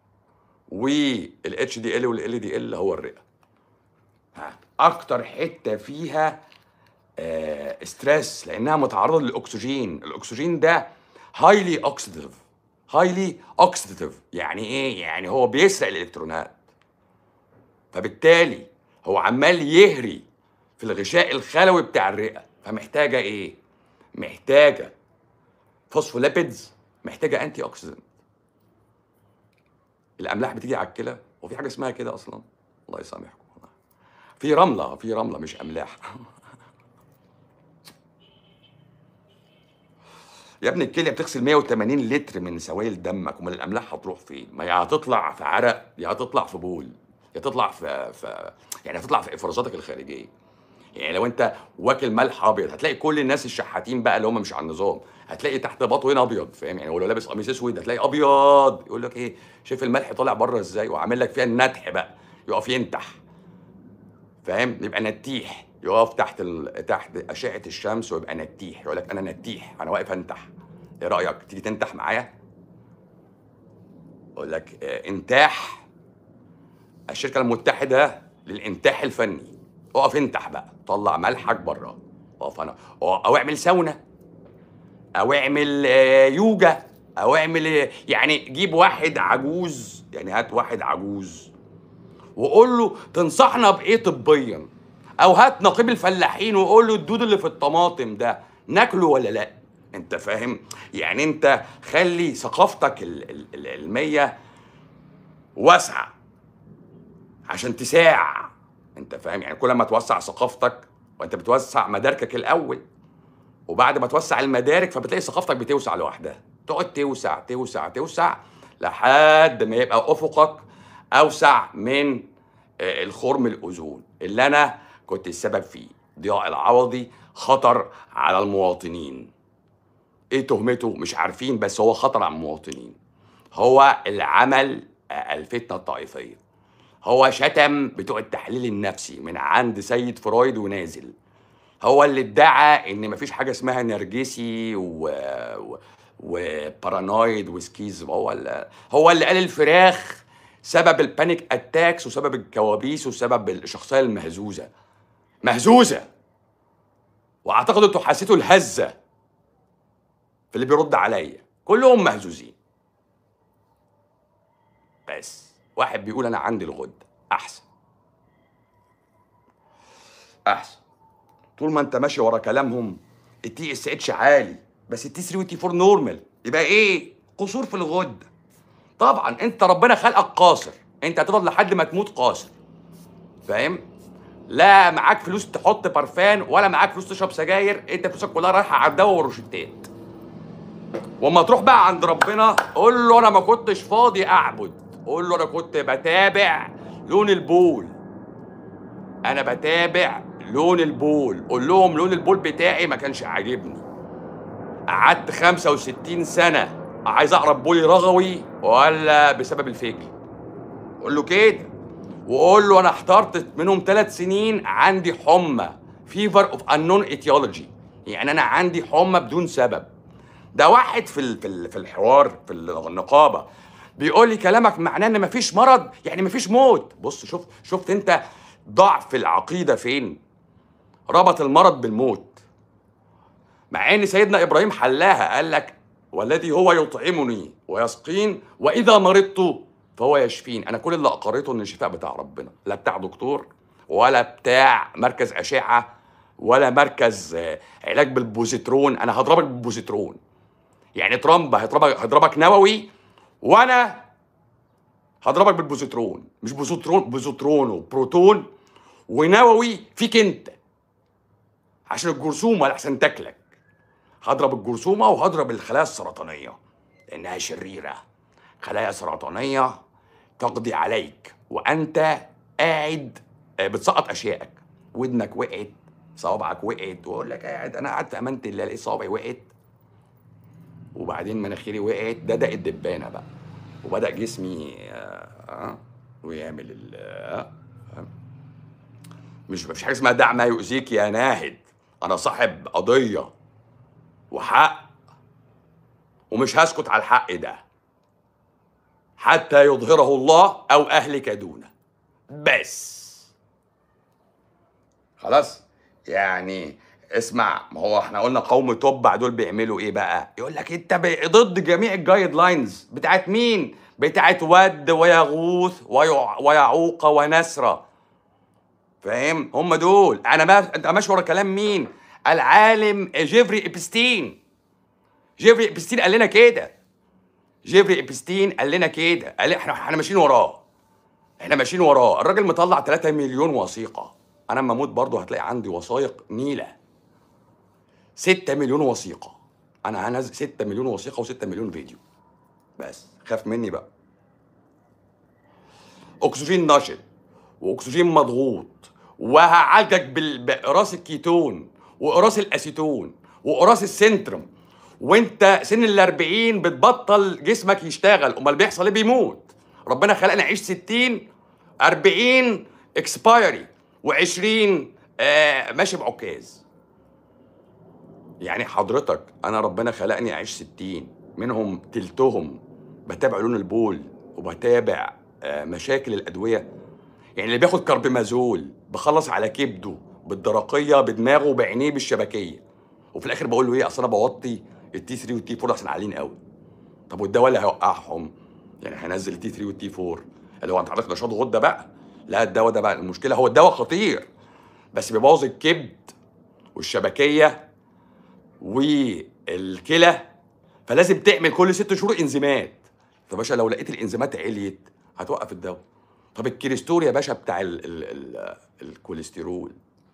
والاتش دي ال والال دي ال هو الرئه ها، اكتر حته فيها آه ستريس لانها متعرضه للاكسجين الاكسجين ده هايلي اوكسيديف هايلي اوكسيديف يعني ايه يعني هو بيسرق الالكترونات فبالتالي هو عمال يهري في الغشاء الخلوي بتاع الرئه فمحتاجه ايه محتاجه فوسفوليبيدز محتاجه انتي اوكسيدنت الاملاح بتيجي على الكلى وفي حاجه اسمها كده اصلا الله يسامحكم في رمله في رمله مش املاح يا ابني الكليه بتغسل 180 لتر من سوائل دمك امال الاملاح هتروح فين؟ ما يا هتطلع في عرق يا هتطلع في بول يا تطلع في, في يعني هتطلع في افرازاتك الخارجيه يعني لو انت واكل ملح ابيض هتلاقي كل الناس الشحاتين بقى اللي هم مش على النظام هتلاقي تحت باطه هنا ابيض فاهم يعني ولو لابس قميص اسود هتلاقي ابيض يقول لك ايه شايف الملح طالع بره ازاي وعامل لك فيها النتح بقى يقف ينتح فاهم يبقى نتيح يقف تحت ال... تحت اشعه الشمس ويبقى نتيح يقول لك انا نتيح انا واقف انتح ايه رايك تيجي تنتح معايا اقول لك آه، انتاح الشركه المتحده للانتاح الفني اقف انتح بقى طلع ملحك بره اقف انا او اعمل ساونا او اعمل آه، يوجا او اعمل آه، يعني جيب واحد عجوز يعني هات واحد عجوز وقول له تنصحنا بايه طبيا او هات نقيب الفلاحين وقول له الدود اللي في الطماطم ده ناكله ولا لا انت فاهم يعني انت خلي ثقافتك ال- ال- العلميه واسعه عشان تساع انت فاهم يعني كل ما توسع ثقافتك وانت بتوسع مداركك الاول وبعد ما توسع المدارك فبتلاقي ثقافتك بتوسع لوحدها تقعد توسع توسع توسع لحد ما يبقى افقك اوسع من آه، الخرم الاوزون اللي انا كنت السبب فيه ضياء العوضي خطر على المواطنين ايه تهمته مش عارفين بس هو خطر على المواطنين هو اللي عمل آه، الفتنه الطائفيه هو شتم بتوع التحليل النفسي من عند سيد فرويد ونازل هو اللي ادعى ان مفيش حاجه اسمها نرجسي و... و... وبارانويد وسكيز هو اللي هو اللي قال الفراخ سبب البانيك اتاكس وسبب الكوابيس وسبب الشخصيه المهزوزه مهزوزه واعتقد انتوا حسيتوا الهزه في اللي بيرد عليا كلهم مهزوزين بس واحد بيقول انا عندي الغد احسن احسن طول ما انت ماشي ورا كلامهم التي اس اتش عالي بس التي 3 والتي 4 نورمال يبقى ايه قصور في الغد طبعا انت ربنا خلقك قاصر انت هتفضل لحد ما تموت قاصر فاهم لا معاك فلوس تحط برفان ولا معاك فلوس تشرب سجاير انت فلوسك كلها رايحه على الدواء والروشتات واما تروح بقى عند ربنا قول له انا ما كنتش فاضي اعبد قول له انا كنت بتابع لون البول انا بتابع لون البول قول لهم لون البول بتاعي ما كانش عاجبني قعدت 65 سنه عايز اقرب بولي رغوي ولا بسبب الفجل قول له كده وقول له انا احترت منهم ثلاث سنين عندي حمى فيفر اوف انون ايتيولوجي يعني انا عندي حمى بدون سبب ده واحد في ال- في ال- في الحوار في النقابه بيقول لي كلامك معناه ان مفيش مرض يعني مفيش موت بص شوف شفت انت ضعف العقيده فين ربط المرض بالموت مع ان سيدنا ابراهيم حلاها قال لك والذي هو يطعمني ويسقين واذا مرضت فهو يشفين انا كل اللي اقريته ان الشفاء بتاع ربنا لا بتاع دكتور ولا بتاع مركز اشعه ولا مركز آه، علاج بالبوزيترون انا هضربك بالبوزيترون يعني ترامب هيضربك هيضربك نووي وانا هضربك بالبوزيترون مش بوزيترون بوزيترون وبروتون ونووي فيك انت عشان الجرثومه لحسن تاكلك هضرب الجرثومه وهضرب الخلايا السرطانيه لانها شريره خلايا سرطانيه تقضي عليك وانت قاعد آه، بتسقط اشيائك ودنك وقعت صوابعك وقعت واقول لك قاعد انا قاعد في امانه الله الاقي صوابعي وقعت وبعدين مناخيري وقعت ده ده الدبانه بقى وبدا جسمي آه آه، ويعمل ال آه، فاهم؟ مش مفيش حاجه اسمها دع ما يؤذيك يا ناهد انا صاحب قضيه وحق ومش هسكت على الحق ده حتى يظهره الله او اهلك دونه بس خلاص يعني اسمع ما هو احنا قلنا قوم تبع دول بيعملوا ايه بقى يقول لك انت ب- ضد جميع الجايد لاينز بتاعت مين بتاعت ود ويغوث ويع- ويعوق ونسرة فاهم هم دول انا ما انت ماشي ورا كلام مين العالم جيفري ابستين جيفري ابستين قال لنا كده جيفري ابستين قال لنا كده قال احنا احنا ماشيين وراه احنا ماشيين وراه الراجل مطلع 3 مليون وثيقه انا اما اموت برضه هتلاقي عندي وثائق نيله 6 مليون وثيقه انا هنزل 6 مليون وثيقه و6 مليون فيديو بس خاف مني بقى اكسجين نشط واكسجين مضغوط وهعالجك بال- باقراص الكيتون واقراص الاسيتون واقراص السنترم وانت سن ال 40 بتبطل جسمك يشتغل امال بيحصل ايه بيموت ربنا خلقنا نعيش 60 40 اكسبايري و20 آه ماشي بعكاز يعني حضرتك انا ربنا خلقني اعيش 60 منهم تلتهم بتابع لون البول وبتابع آه مشاكل الادويه يعني اللي بياخد كاربمازول بخلص على كبده بالدرقيه بدماغه بعينيه بالشبكيه وفي الاخر بقول له ايه اصل انا بوطي التي 3 والتي 4 احسن عاليين قوي طب والدواء اللي هيوقعهم يعني هينزل التي 3 والتي 4 اللي هو انت حضرتك نشاط غده بقى لا الدواء ده بقى المشكله هو الدواء خطير بس بيبوظ الكبد والشبكيه والكلى فلازم تعمل كل ست شهور انزيمات طب باشا لو لقيت الانزيمات عليت هتوقف الدواء طب الكريستور يا باشا بتاع ال ال ال الكوليسترول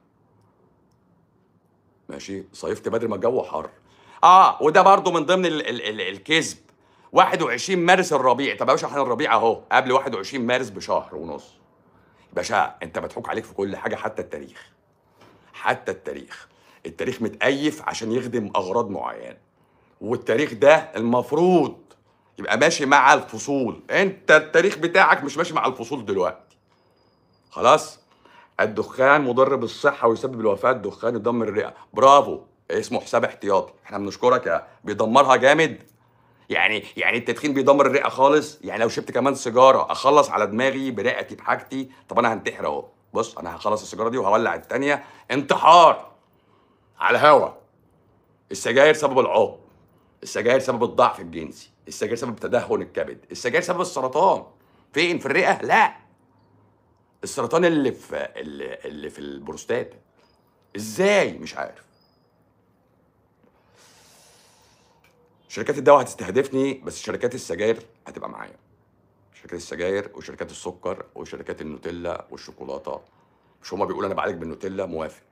ماشي صيفت بدري ما الجو حر اه وده برضو من ضمن ال ال ال الكذب 21 مارس الربيع طب يا باشا احنا الربيع اهو قبل 21 مارس بشهر ونص باشا انت مضحوك عليك في كل حاجه حتى التاريخ حتى التاريخ التاريخ متأيف عشان يخدم اغراض معينه والتاريخ ده المفروض يبقى ماشي مع الفصول انت التاريخ بتاعك مش ماشي مع الفصول دلوقتي خلاص الدخان مضر بالصحه ويسبب الوفاه الدخان يدمر الرئه برافو اسمه حساب احتياطي احنا بنشكرك يا بيدمرها جامد يعني يعني التدخين بيدمر الرئه خالص يعني لو شربت كمان سيجاره اخلص على دماغي برئتي بحاجتي طب انا هنتحر اهو بص انا هخلص السيجاره دي وهولع التانيه انتحار على الهوا السجاير سبب العقم السجاير سبب الضعف الجنسي السجاير سبب تدهن الكبد السجاير سبب السرطان فين في الرئه لا السرطان اللي في اللي, اللي في البروستاتا ازاي مش عارف شركات الدواء هتستهدفني بس شركات السجاير هتبقى معايا شركات السجاير وشركات السكر وشركات النوتيلا والشوكولاته مش هما بيقولوا انا بعالج بالنوتيلا موافق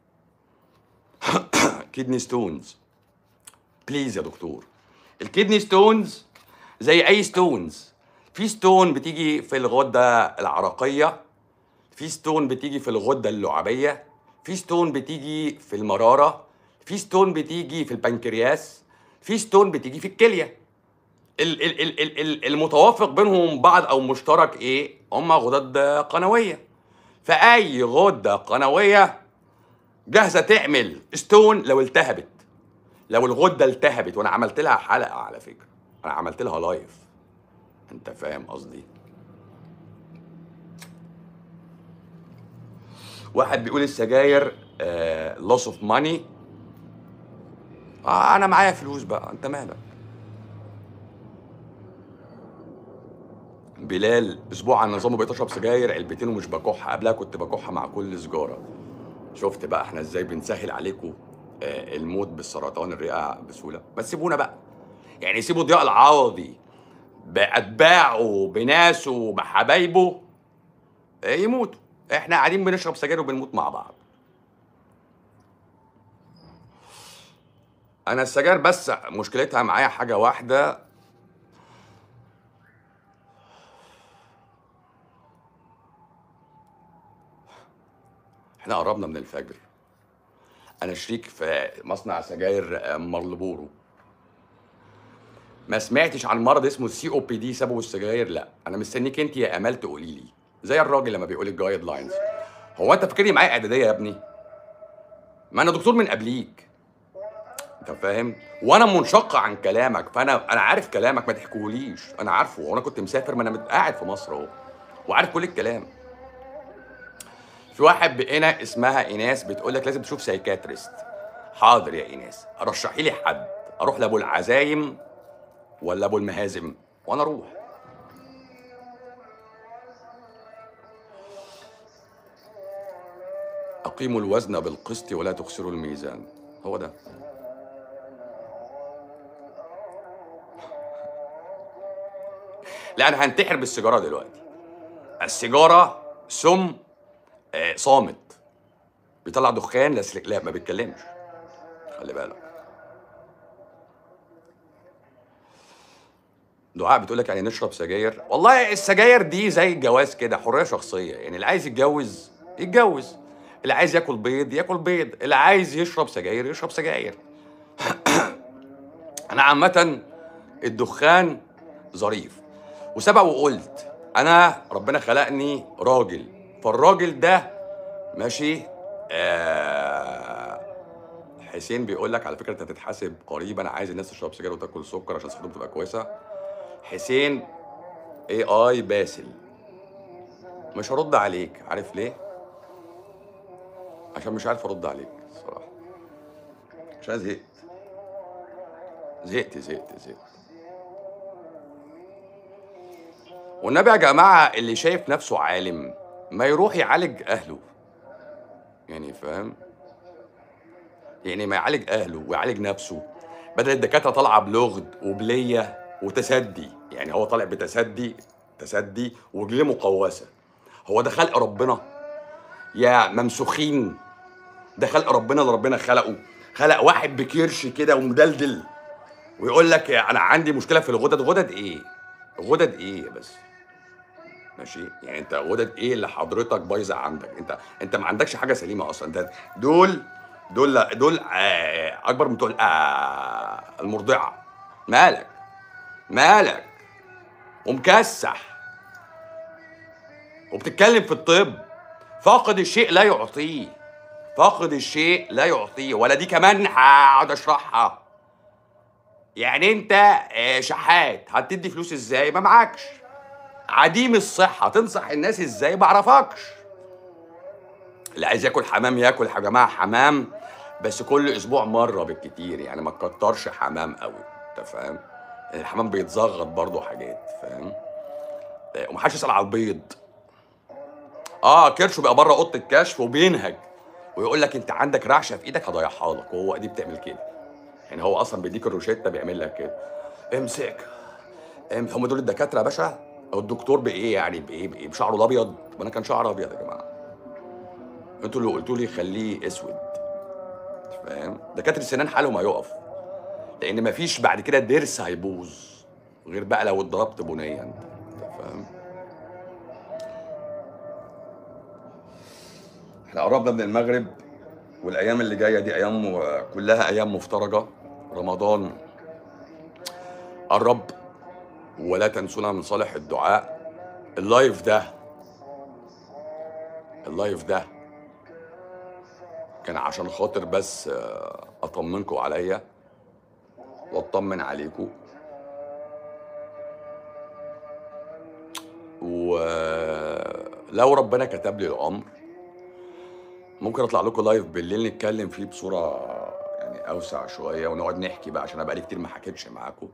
كيدني ستونز بليز يا دكتور الكيدني ستونز زي اي ستونز في ستون بتيجي في الغده العرقيه في ستون بتيجي في الغده اللعابيه في ستون بتيجي في المراره في ستون بتيجي في البنكرياس في ستون بتيجي في الكليه ال- ال- ال- ال- ال- المتوافق بينهم بعض او مشترك ايه هما غدد قنويه فاي غده قنويه جاهزه تعمل ستون لو التهبت لو الغده التهبت وانا عملت لها حلقه على فكره انا عملت لها لايف انت فاهم قصدي واحد بيقول السجاير لوس اوف ماني آه انا معايا فلوس بقى انت مالك بلال اسبوع على النظام وبقيت اشرب سجاير علبتين ومش بكح قبلها كنت بكح مع كل سجاره شفت بقى احنا ازاي بنسهل عليكم آه، الموت بالسرطان الرئه بسهوله بس سيبونا بقى يعني سيبوا ضياء العوضي باتباعه بناسه بحبايبه آه، يموتوا احنا قاعدين بنشرب سجاير وبنموت مع بعض انا السجاير بس مشكلتها معايا حاجه واحده احنا قربنا من الفجر انا شريك في مصنع سجاير آه، مارلبورو ما سمعتش عن مرض اسمه السي او بي دي سببه السجاير لا انا مستنيك انت يا امال تقولي لي زي الراجل لما بيقول الجايد لاينز هو انت فاكرني معايا اعداديه يا ابني ما انا دكتور من قبليك انت فاهم وانا منشق عن كلامك فانا انا عارف كلامك ما تحكوليش انا عارفه وانا كنت مسافر ما انا مت- قاعد في مصر اهو وعارف كل الكلام في واحد بقنا اسمها ايناس بتقول لك لازم تشوف سايكاتريست حاضر يا ايناس رشحي لي حد اروح لابو العزايم ولا ابو المهازم وانا اروح اقيموا الوزن بالقسط ولا تخسروا الميزان هو ده لا انا هنتحر بالسيجاره دلوقتي السيجاره سم آه، صامت بيطلع دخان لا سل- لا ما بيتكلمش خلي بالك دعاء بتقول لك يعني نشرب سجاير والله السجاير دي زي الجواز كده حريه شخصيه يعني اللي عايز يتجوز يتجوز اللي عايز ياكل بيض ياكل بيض اللي عايز يشرب سجاير يشرب سجاير انا عامه الدخان ظريف وسبق وقلت انا ربنا خلقني راجل فالراجل ده ماشي آه حسين بيقول لك على فكره انت هتتحاسب قريبا عايز الناس تشرب سجاير وتاكل سكر عشان صحتهم تبقى كويسه حسين اي اي باسل مش هرد عليك عارف ليه عشان مش عارف ارد عليك الصراحه عشان زهقت زهقت زهقت زهقت والنبي يا جماعه اللي شايف نفسه عالم ما يروح يعالج اهله يعني فاهم يعني ما يعالج اهله ويعالج نفسه بدل الدكاتره طالعه بلغد وبليه وتسدي يعني هو طالع بتسدي تسدي ورجليه مقوسه هو ده خلق ربنا يا ممسوخين ده خلق ربنا اللي ربنا خلقه خلق واحد بكرش كده ومدلدل ويقول لك انا عندي مشكله في الغدد غدد ايه غدد ايه بس ماشي يعني انت غدد ايه اللي حضرتك بايظه عندك انت انت ما عندكش حاجه سليمه اصلا انت دول دول دول آه، اكبر من بتوع آه، المرضعه مالك مالك ومكسح وبتتكلم في الطب فاقد الشيء لا يعطيه فاقد الشيء لا يعطيه ولا دي كمان هقعد اشرحها يعني انت آه، شحات هتدي فلوس ازاي ما معكش عديم الصحة تنصح الناس ازاي ما اعرفكش اللي عايز ياكل حمام ياكل يا جماعة حمام بس كل اسبوع مرة بالكتير يعني ما تكترش حمام قوي انت فاهم يعني الحمام بيتزغط برضه حاجات فاهم آه، ومحدش يسأل على البيض اه كرشه بقى بره اوضه الكشف وبينهج ويقول لك انت عندك رعشه في ايدك هضيعها لك وهو دي بتعمل كده يعني هو اصلا بيديك الروشته بيعمل لك كده امسك ام- هم دول الدكاتره يا باشا او الدكتور بايه يعني بايه بايه بشعره الابيض ما انا كان شعري ابيض يا جماعه انتوا اللي قلتوا لي خليه اسود فاهم دكاتره السنان حالهم هيقف لان مفيش بعد كده ضرس هيبوظ غير بقى لو اتضربت بنيا انت أنت فاهم احنا قربنا من المغرب والايام اللي جايه دي ايام كلها ايام مفترجه رمضان قرب ولا تنسونا من صالح الدعاء اللايف ده اللايف ده كان عشان خاطر بس آه، اطمنكم عليا واطمن عليكم ولو ربنا كتب لي الامر ممكن اطلع لكم لايف بالليل نتكلم فيه بصوره يعني اوسع شويه ونقعد نحكي بقى عشان انا بقالي كتير ما حكيتش معاكم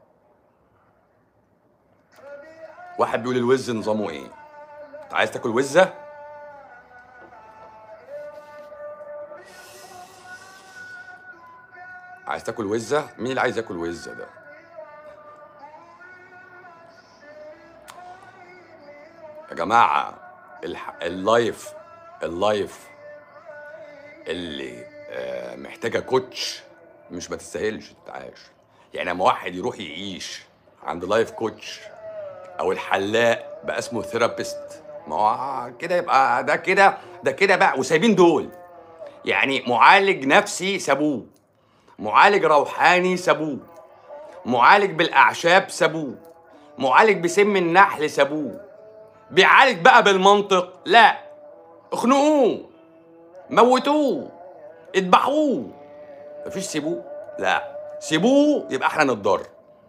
واحد بيقول الوز نظامه ايه انت عايز تاكل وزه عايز تاكل وزه مين اللي عايز ياكل وزه ده يا جماعه الح... اللايف اللايف اللي آه، محتاجه كوتش مش ما تستاهلش تتعاش يعني لما واحد يروح يعيش عند لايف كوتش او الحلاق بقى اسمه ثيرابيست ما هو كده يبقى ده كده ده كده بقى وسايبين دول يعني معالج نفسي سابوه معالج روحاني سابوه معالج بالاعشاب سابوه معالج بسم النحل سابوه بيعالج بقى بالمنطق لا اخنقوه موتوه اذبحوه مفيش سيبوه لا سيبوه يبقى احنا نتضرر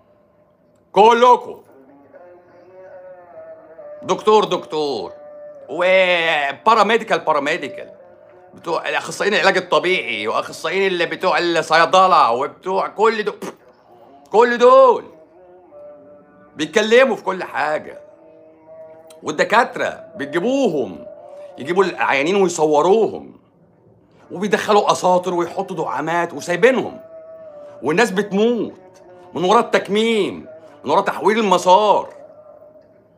كلكم دكتور دكتور وباراميديكال باراميديكال بتوع الاخصائيين العلاج الطبيعي واخصائيين اللي بتوع الصيدله وبتوع كل دول كل دول بيتكلموا في كل حاجه والدكاتره بتجيبوهم يجيبوا العيانين ويصوروهم وبيدخلوا اساطر ويحطوا دعامات وسايبينهم والناس بتموت من ورا التكميم من ورا تحويل المسار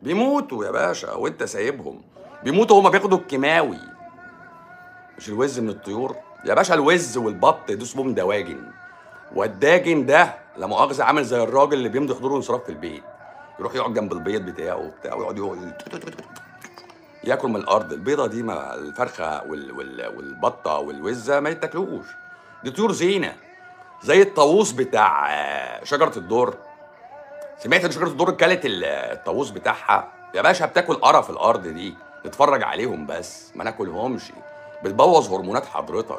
بيموتوا يا باشا وانت سايبهم بيموتوا هما بياخدوا الكيماوي مش الوز من الطيور يا باشا الوز والبط دول اسمهم دواجن والداجن ده لا مؤاخذه عامل زي الراجل اللي بيمضي حضور وانصراف في البيت يروح يقعد جنب البيض بتاعه وبتاع ويقعد يقعد ياكل من الارض البيضه دي ما الفرخه وال وال والبطه والوزه ما يتاكلوش دي طيور زينه زي الطاووس بتاع آه، شجره الدر سمعت ان شجره الدر كلت ال- الطاووس بتاعها يا باشا بتاكل قرف الارض دي نتفرج عليهم بس ما ناكلهمش بتبوظ هرمونات حضرتك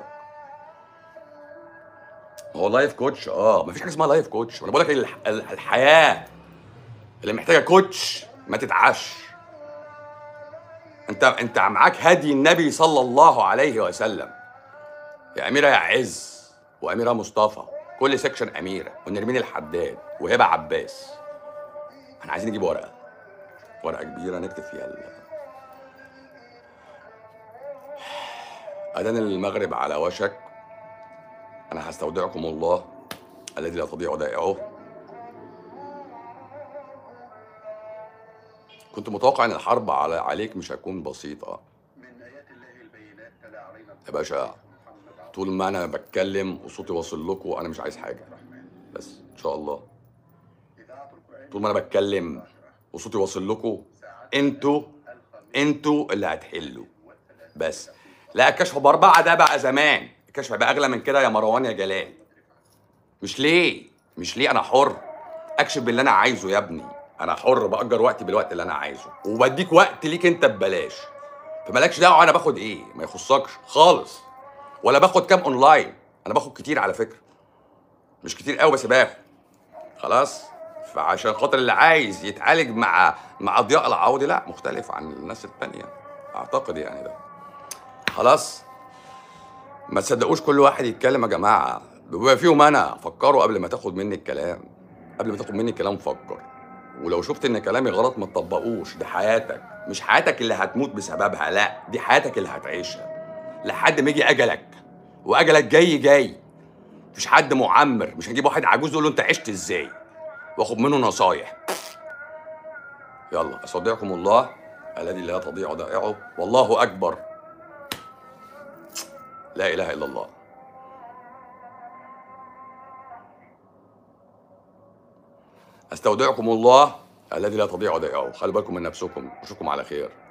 هو لايف كوتش اه مفيش حاجه اسمها لايف كوتش انا بقول لك الح- ال- الحياه اللي محتاجه كوتش ما تتعش انت انت معاك هدي النبي صلى الله عليه وسلم يا اميره يا عز واميره مصطفى كل سكشن اميره ونرمين الحداد وهبه عباس احنا عايزين نجيب ورقه ورقه كبيره نكتب فيها ال... اذان المغرب على وشك انا هستودعكم الله الذي لا تضيع ودائعه كنت متوقع ان الحرب على عليك مش هتكون بسيطه يا باشا طول ما انا بتكلم وصوتي واصل لكم انا مش عايز حاجه بس ان شاء الله طول ما انا بتكلم وصوتي واصل لكم انتوا انتوا اللي هتحلوا بس لا الكشف باربعه ده بقى زمان الكشف هيبقى اغلى من كده يا مروان يا جلال مش ليه مش ليه انا حر اكشف باللي انا عايزه يا ابني انا حر باجر وقتي بالوقت اللي انا عايزه وبديك وقت ليك انت ببلاش فمالكش دعوه انا باخد ايه ما يخصكش خالص ولا باخد كام اونلاين انا باخد كتير على فكره مش كتير قوي بس باخد خلاص فعشان خاطر اللي عايز يتعالج مع مع ضياء العوضي لا مختلف عن الناس التانية اعتقد يعني ده خلاص ما تصدقوش كل واحد يتكلم يا جماعه بيبقى فيهم انا فكروا قبل ما تاخد مني الكلام قبل ما تاخد مني الكلام فكر ولو شفت ان كلامي غلط ما تطبقوش دي حياتك مش حياتك اللي هتموت بسببها لا دي حياتك اللي هتعيشها لحد ما يجي اجلك واجلك جاي جاي مفيش حد معمر مش هنجيب واحد عجوز يقول له انت عشت ازاي واخد منه نصايح يلا استودعكم الله الذي لا تضيع ودائعه والله اكبر لا اله الا الله استودعكم الله الذي لا تضيع ودائعه خلي بالكم من نفسكم اشوفكم على خير